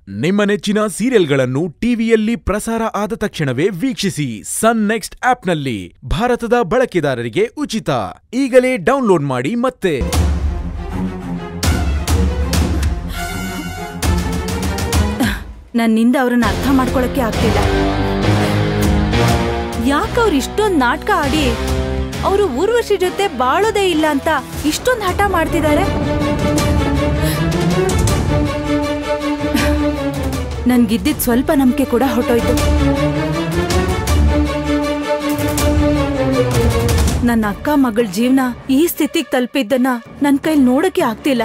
ನಿಮ್ಮ ನೆಚ್ಚಿನ ಸೀರಿಯಲ್ಗಳನ್ನು ಟಿವಿಯಲ್ಲಿ ಪ್ರಸಾರ ಆದ ತಕ್ಷಣವೇ ವೀಕ್ಷಿಸಿ ಸನ್ ನೆಕ್ಸ್ಟ್ ಆಪ್ನಲ್ಲಿ ಭಾರತದ ಬಳಕೆದಾರರಿಗೆ ಉಚಿತ ಈಗಲೇ ಡೌನ್ಲೋಡ್ ಮಾಡಿ ಮತ್ತೆ ನನ್ನಿಂದ ಅವ್ರನ್ನ ಅರ್ಥ ಮಾಡ್ಕೊಳಕ್ಕೆ ಆಗ್ತಿಲ್ಲ ಯಾಕೆ ಅವ್ರು ಇಷ್ಟೊಂದ್ ನಾಟಕ ಆಡಿ ಅವರು ಊರ್ವಶಿ ಜೊತೆ ಬಾಳೋದೇ ಇಲ್ಲ ಅಂತ ಇಷ್ಟೊಂದು ಹಠ ಮಾಡ್ತಿದ್ದಾರೆ ನನ್ಗಿದ್ದಿದ್ ಸ್ವಲ್ಪ ನಂಬಿಕೆ ಕೂಡ ಹೊಟ್ಟೋಯ್ತು ನನ್ನ ಅಕ್ಕ ಮಗಳ ಜೀವನ ಈ ಸ್ಥಿತಿಗೆ ತಲುಪಿದ್ದನ್ನ ನನ್ ಕೈಲಿ ನೋಡಕ್ಕೆ ಆಗ್ತಿಲ್ಲ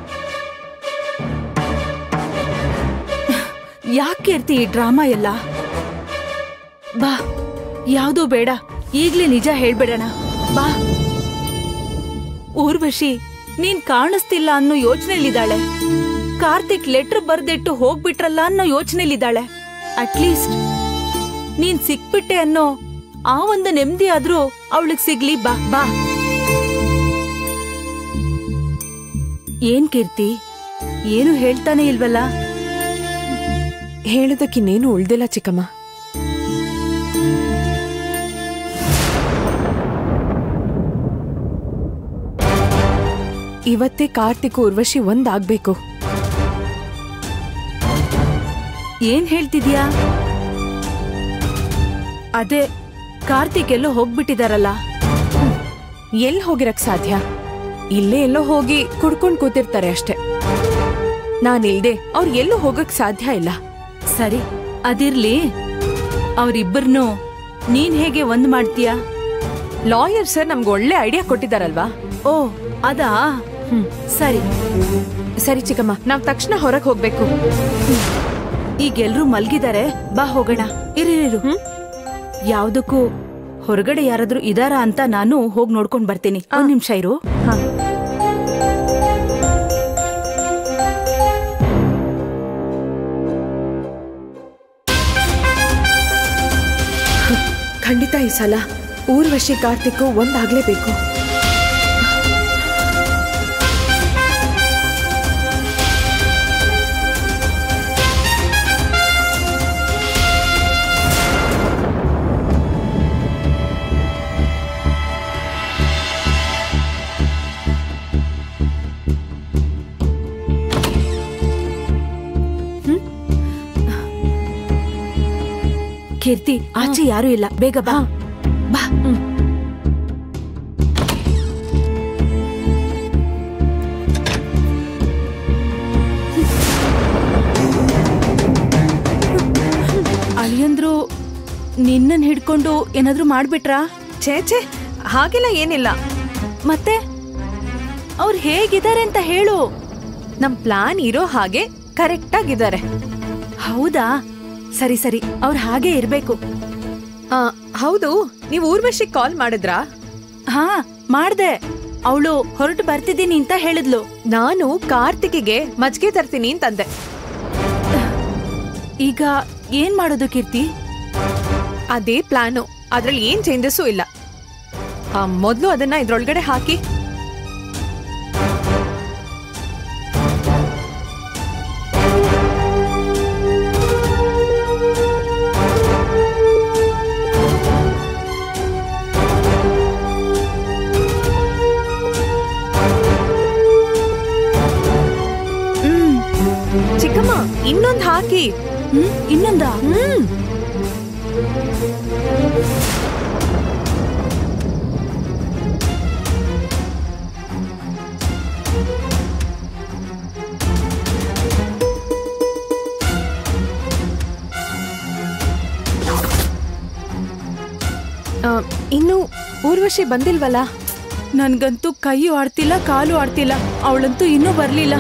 ಯಾಕೆ ಇರ್ತಿ ಈ ಡ್ರಾಮಾ ಎಲ್ಲ ಬಾ ಯಾವ್ದೂ ಬೇಡ ಈಗ್ಲೇ ನಿಜ ಹೇಳ್ಬಿಡೋಣ ಬಾ ಊರ್ವಶಿ ನೀನ್ ಕಾಣಿಸ್ತಿಲ್ಲ ಅನ್ನೋ ಯೋಚನೆಲಿದ್ದಾಳೆ ಕಾರ್ತಿಕ್ ಲೆಟರ್ ಬರ್ದಿಟ್ಟು ಹೋಗ್ಬಿಟ್ರಲ್ಲ ಅನ್ನೋ ಯೋಚನೆಲಿದ್ದಾಳೆ ಅಟ್ಲೀಸ್ಟ್ ನೀನ್ ಸಿಕ್ಬಿಟ್ಟೆ ಅನ್ನೋ ಆ ಒಂದು ನೆಮ್ಮದಿ ಆದ್ರೂ ಅವಳಿಗೆ ಸಿಗ್ಲಿ ಬಾ ಬಾ ಏನ್ ಕೀರ್ತಿ ಏನು ಹೇಳ್ತಾನೆ ಇಲ್ವಲ್ಲ ಹೇಳೋದಕ್ಕಿನ್ನೇನು ಉಳ್ದಿಲ್ಲ ಚಿಕ್ಕಮ್ಮ ಇವತ್ತೇ ಕಾರ್ತಿಕ್ ಉರ್ವಶಿ ಒಂದಾಗ್ಬೇಕು ಏನ್ ಹೇಳ್ತಿದ್ಯಾ ಅದೇ ಕಾರ್ತಿಕ್ ಎಲ್ಲೋ ಹೋಗ್ಬಿಟ್ಟಿದಾರಲ್ಲ ಎಲ್ ಹೋಗಿರಕ್ ಸಾಧ್ಯ ಇಲ್ಲೇ ಎಲ್ಲೋ ಹೋಗಿ ಕುಡ್ಕೊಂಡ್ ಕೂತಿರ್ತಾರೆ ಅಷ್ಟೆ ನಾನಿಲ್ದೆ ಅವ್ರು ಎಲ್ಲೂ ಹೋಗಕ್ ಸಾಧ್ಯ ಇಲ್ಲ ಸರಿ ಅದಿರ್ಲಿ ಅವರಿಬ್ಬರನ್ನು ನೀನ್ ಹೇಗೆ ಒಂದ್ ಮಾಡ್ತೀಯಾ ಲಾಯರ್ ಸರ್ ನಮ್ಗೆ ಒಳ್ಳೆ ಐಡಿಯಾ ಕೊಟ್ಟಿದಾರಲ್ವಾ ಓ ಅದಾ ಹ್ಮ್ ಸರಿ ಸರಿ ಚಿಕ್ಕಮ್ಮ ನಾವ್ ತಕ್ಷಣ ಹೊರಗ್ ಹೋಗ್ಬೇಕು ಈಗ ಎಲ್ರೂ ಮಲ್ಗಿದಾರೆ ಬಾ ಹೋಗೋಣ ಇರಿರು ಹ್ಮ್? ಯಾವ್ದಕ್ಕೂ ಹೊರಗಡೆ ಯಾರಾದ್ರೂ ಇದಾರಾ ಅಂತ ನಾನು ಹೋಗ್ ನೋಡ್ಕೊಂಡ್ ಬರ್ತೀನಿ ಒಂದ್ ನಿಮಿಷ ಇರು ಹಾ. ಖಂಡಿತ ಈ ಸಲ ಊರ್ವಶಿ ಕಾರ್ತಿಕ್ ಒಂದಾಗ್ಲೇಬೇಕು ಕೀರ್ತಿ ಆಚೆ ಯಾರು ಇಲ್ಲ ಬೇಗ ಬಾ ಬಾ ಅಳಿಯಂದ್ರು ನಿನ್ನನ್ ಹಿಡ್ಕೊಂಡು ಏನಾದ್ರೂ ಮಾಡ್ಬಿಟ್ರಾ ಛೇ ಛೇ ಹಾಗೆಲ್ಲ ಏನಿಲ್ಲ ಮತ್ತೆ ಅವ್ರು ಹೇಗಿದ್ದಾರೆ ಅಂತ ಹೇಳು ನಮ್ ಪ್ಲಾನ್ ಇರೋ ಹಾಗೆ ಕರೆಕ್ಟ್ ಆಗಿದ್ದಾರೆ ಹೌದಾ ಸರಿ ಸರಿ ಅವ್ರು ಹಾಗೆ ಇರ್ಬೇಕು ಆ, ಹೌದು ನೀವು ಊರ್ವಶಿ ಕಾಲ್ ಮಾಡಿದ್ರಾ ಹಾ ಮಾಡ್ದೆ ಅವಳು ಹೊರಟು ಬರ್ತಿದ್ದೀನಿ ಅಂತ ಹೇಳಿದ್ಲು ನಾನು ಕಾರ್ತಿಕಿಗೆ ಮಜ್ಗೆ ತರ್ತೀನಿ ಅಂತಂದೆ ಈಗ ಏನ್ ಮಾಡೋದು ಕೀರ್ತಿ ಅದೇ ಪ್ಲಾನು ಅದ್ರಲ್ಲಿ ಏನ್ ಚೇಂಜಸ್ಸು ಇಲ್ಲ ಆ, ಮೊದ್ಲು ಅದನ್ನ ಇದ್ರೊಳಗಡೆ ಹಾಕಿ ಹ್ಮ್ ಚಿಕ್ಕಮ್ಮ ಇನ್ನೊಂದ್ ಹಾಕಿ ಹ್ಮ್ ಇನ್ನೊಂದ ಹ್ಮ್ ಆ, ಇನ್ನು ಊರ್ವಶಿ ಬಂದಿಲ್ವಲ್ಲ ನನ್ಗಂತೂ ಕೈಯೂ ಆಡ್ತಿಲ್ಲ ಕಾಲು ಆಡ್ತಿಲ್ಲ ಅವಳಂತೂ ಇನ್ನೂ ಬರ್ಲಿಲ್ಲ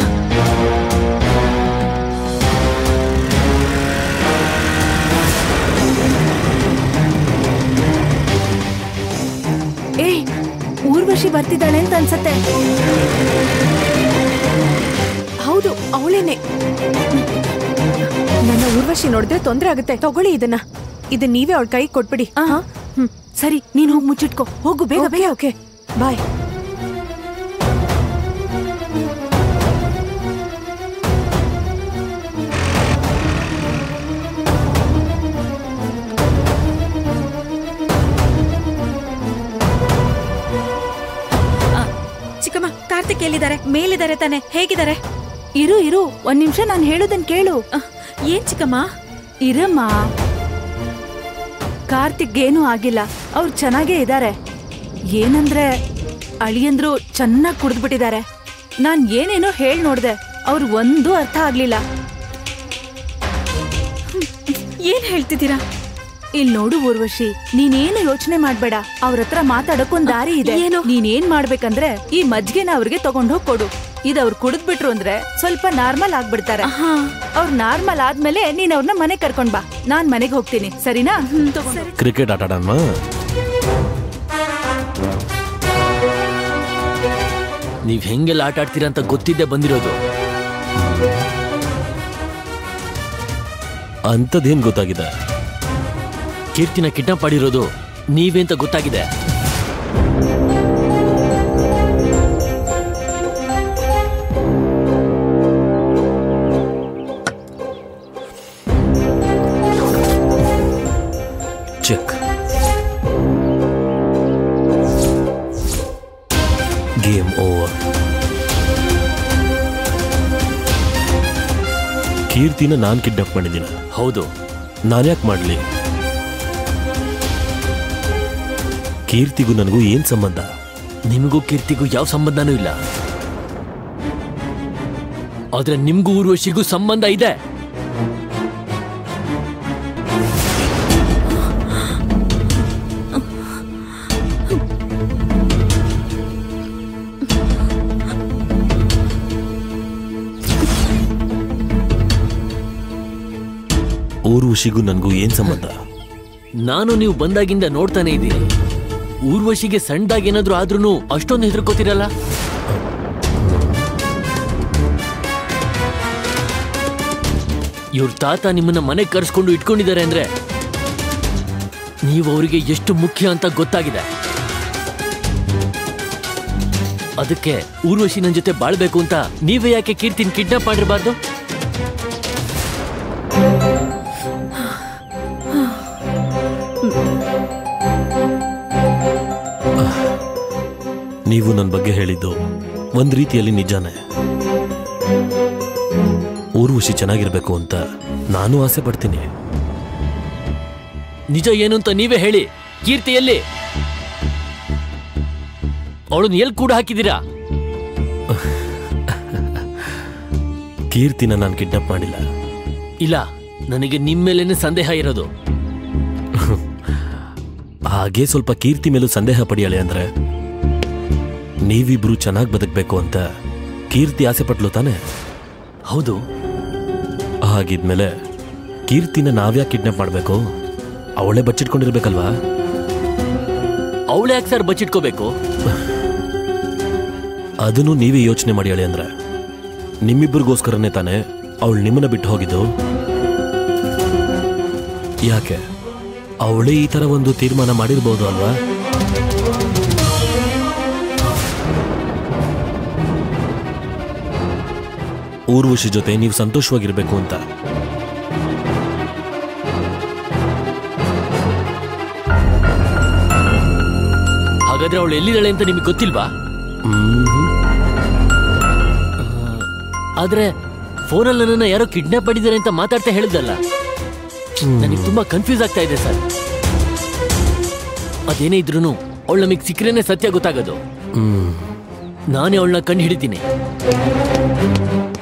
ಏ ಊರ್ವಶಿ ಬರ್ತಿದ್ದಾಳೆ ಅಂತ ಅನ್ಸತ್ತೆ ಹೌದು ಅವಳೇನೆ ನನ್ನ ಊರ್ವಶಿ ನೋಡಿದ್ರೆ ತೊಂದ್ರೆ ಆಗುತ್ತೆ ತಗೊಳ್ಳಿ ಇದನ್ನ ಇದನ್ನ ನೀವೇ ಅವಳ ಕೈ ಕೊಟ್ಬಿಡಿ ಆ, ಹಾ? ಹ್ಮ್ ಸರಿ ನೀನ್ ಹೋಗಿ ಮುಚ್ಚಿಟ್ಕೋ ಹೋಗು ಬೇಗ ಬೇಗ ಓಕೆ ಬಾಯ್ ಎಲ್ಲಿದ್ದಾರೆ ಮೇಲಿದ್ದಾರೆ ತಾನೆ ಹೇಗಿದ್ದಾರೆ ಇರು ಇರು ಒಂದ್ ನಿಮಿಷ ನಾನು ಹೇಳೋದನ್ ಕೇಳು ಅಹ್, ಏನ್ ಚಿಕ್ಕಮ್ಮ ಇರಮ್ಮ ಕಾರ್ತಿಕ್ ಏನೂ ಆಗಿಲ್ಲ ಅವ್ರು ಚೆನ್ನಾಗೇ ಇದ್ದಾರೆ ಏನಂದ್ರೆ ಅಳಿಯಂದ್ರು ಚೆನ್ನಾಗಿ ಕುಡಿದ್ಬಿಟ್ಟಿದ್ದಾರೆ ನಾನ್ ಏನೇನೋ ಹೇಳ್ ನೋಡ್ದೆ ಅವ್ರು ಒಂದು ಅರ್ಥ ಆಗ್ಲಿಲ್ಲ ಏನ್ ಹೇಳ್ತಿದ್ದೀರಾ ಇಲ್ ನೋಡು ಊರ್ವಶಿ ನೀನೇನು ಯೋಚನೆ ಮಾಡ್ಬೇಡ ಅವ್ರ ಹತ್ರ ಮಾತಾಡಕ್ಕೊಂದ್ ದಾರಿ ಇದೆ ಏನು? ನೀನೇನ್ ಮಾಡ್ಬೇಕಂದ್ರೆ ಈ ಮಜ್ಗೆನ ಅವ್ರಿಗೆ ತಗೊಂಡೋಗ್ ಕೊಡು ಇದ್ ಅವ್ರು ಕುಡಿದ್ಬಿಟ್ರು ಅಂದ್ರೆ ಸ್ವಲ್ಪ ನಾರ್ಮಲ್ ಆಗ್ಬಿಡ್ತಾರೆ ಹಾ ಅವ್ರು ನಾರ್ಮಲ್ ಆದ್ಮೇಲೆ ನೀನ್ ಅವ್ರನ್ನ ಮನೆ ಕರ್ಕೊಂಡ್ ಬಾ ನಾನ್ ಮನೆಗೆ ಹೋಗ್ತೀನಿ ಸರಿನಾ ತಗೊಂಡು ಕ್ರಿಕೆಟ್ ಆಟ ಆಡೋಣ ನೀವ್ ಹೆಂಗೆಲ್ಲ ಆಟ ಆಡ್ತೀರಾ ಅಂತ ಗೊತ್ತಿದ್ದೆ ಬಂದಿರೋದು ಅಂಥದ್ದೇನ್ ಗೊತ್ತಾಗಿದೆ ಕೀರ್ತಿನ ಕಿಡ್ನಾಪ್ ಮಾಡಿರೋದು ನೀವೇ ಅಂತ ಗೊತ್ತಾಗಿದೆ ಚೆಕ್ ಗೇಮ್ ಓವರ್ ಕೀರ್ತಿನ ನಾನ್ ಕಿಡ್ನಾಪ್ ಮಾಡಿದ್ದೀನ ಹೌದು ನಾನ್ಯಾಕೆ ಮಾಡ್ಲಿ ಕೀರ್ತಿಗೂ ನನಗೂ ಏನ್ ಸಂಬಂಧ ನಿಮಗೂ ಕೀರ್ತಿಗೂ ಯಾವ ಸಂಬಂಧನೂ ಇಲ್ಲ ಆದ್ರೆ ನಿಮ್ಗೂ ಊರ್ವಶಿಗೂ ಸಂಬಂಧ ಇದೆ ಊರ್ವಶಿಗೂ ನನಗೂ ಏನ್ ಸಂಬಂಧ ನಾನು ನೀವು ಬಂದಾಗಿಂದ ನೋಡ್ತಾನೆ ಇದ್ದೀನಿ ಊರ್ವಶಿಗೆ ಸಣ್ಣದಾಗೇನಾದ್ರೂ ಆದ್ರೂ ಅಷ್ಟೊಂದು ಹೆದರ್ಕೋತಿರಲ್ಲ ಇವ್ರ ತಾತ ನಿಮ್ಮನ್ನ ಮನೆಗೆ ಕರೆಸ್ಕೊಂಡು ಇಟ್ಕೊಂಡಿದ್ದಾರೆ ಅಂದ್ರೆ ನೀವು ಅವರಿಗೆ ಎಷ್ಟು ಮುಖ್ಯ ಅಂತ ಗೊತ್ತಾಗಿದೆ ಅದಕ್ಕೆ ಊರ್ವಶಿ ನನ್ನ ಜೊತೆ ಬಾಳ್ಬೇಕು ಅಂತ ನೀವೇ ಯಾಕೆ ಕೀರ್ತಿನ ಕಿಡ್ನಾಪ್ ಮಾಡಿರಬಾರ್ದು ನೀವು ನನ್ನ ಬಗ್ಗೆ ಹೇಳಿದ್ದು ಒಂದ್ ರೀತಿಯಲ್ಲಿ ನಿಜಾನೇ ಊರ್ವಶಿ ಚೆನ್ನಾಗಿರ್ಬೇಕು ಅಂತ ನಾನು ಆಸೆ ಪಡ್ತೀನಿ ನಿಜ ಏನು ಅಂತ ನೀವೇ ಹೇಳಿ ಕೀರ್ತಿ ಎಲ್ಲಿ ಅವಳನ್ನ ಎಲ್ಲಿ ಕೂಡ ಹಾಕಿದ್ದೀರಾ ಕೀರ್ತಿನ ನಾನು ಕಿಡ್ನಾಪ್ ಮಾಡಿಲ್ಲ ಇಲ್ಲ ನನಗೆ ನಿಮ್ಮೇಲೇನೆ ಸಂದೇಹ ಇರೋದು ಹಾಗೆ ಸ್ವಲ್ಪ ಕೀರ್ತಿ ಮೇಲೂ ಸಂದೇಹ ಪಡೆಯಳೆ ಅಂದ್ರೆ ನೀವಿಬ್ರು ಚೆನ್ನಾಗಿ ಬದುಕಬೇಕು ಅಂತ ಕೀರ್ತಿ ಆಸೆ ಪಟ್ಲು ತಾನೆ ಹೌದು ಹಾಗಿದ್ಮೇಲೆ ಕೀರ್ತಿನ ನಾವ್ಯಾಕೆ ಕಿಡ್ನಾಪ್ ಮಾಡಬೇಕು ಅವಳೇ ಬಚ್ಚಿಟ್ಕೊಂಡಿರ್ಬೇಕಲ್ವಾ ಅವಳೇ ಯಾಕೆ ಸರ್ ಬಚ್ಚಿಟ್ಕೋಬೇಕು ಅದನ್ನು ನೀವೇ ಯೋಚನೆ ಮಾಡಿ ಹೇಳಿ ಅಂದ್ರೆ ನಿಮ್ಮಿಬ್ಬರಿಗೋಸ್ಕರನೇ ತಾನೆ ಅವಳು ನಿಮ್ಮನ್ನ ಬಿಟ್ಟು ಹೋಗಿದ್ದು ಯಾಕೆ ಅವಳೇ ಈ ತರ ಒಂದು ತೀರ್ಮಾನ ಮಾಡಿರ್ಬೋದು ಅಲ್ವಾ ಊರ್ವಶಿ ಜೊತೆ ನೀವು ಸಂತೋಷವಾಗಿರ್ಬೇಕು ಅಂತ ಹಾಗಾದ್ರೆ ಅವಳು ಎಲ್ಲಿದ್ದಾಳೆ ಅಂತ ನಿಮಗೆ ಗೊತ್ತಿಲ್ವಾ ಮ್ಹೂ. ಆದ್ರೆ ಫೋನಲ್ಲಿ ನನ್ನನ್ನ ಯಾರೋ ಕಿಡ್ನಾಪ್ ಮಾಡಿದ್ದಾರೆ ಅಂತ ಮಾತಾಡ್ತಾ ಹೇಳಿದ್ದಲ್ಲ ನನಗೆ ತುಂಬಾ ಕನ್ಫ್ಯೂಸ್ ಆಗ್ತಾ ಇದೆ ಸರ್ ಅದೇನೇ ಇದ್ರೂ ಅವಳು ನಮಗೆ ಸಿಕ್ಕರೇನೆ ಸತ್ಯ ಗೊತ್ತಾಗೋದು ಹ್ಮ್ ನಾನೇ ಅವಳನ್ನ ಕಂಡು ಹಿಡಿತೀನಿ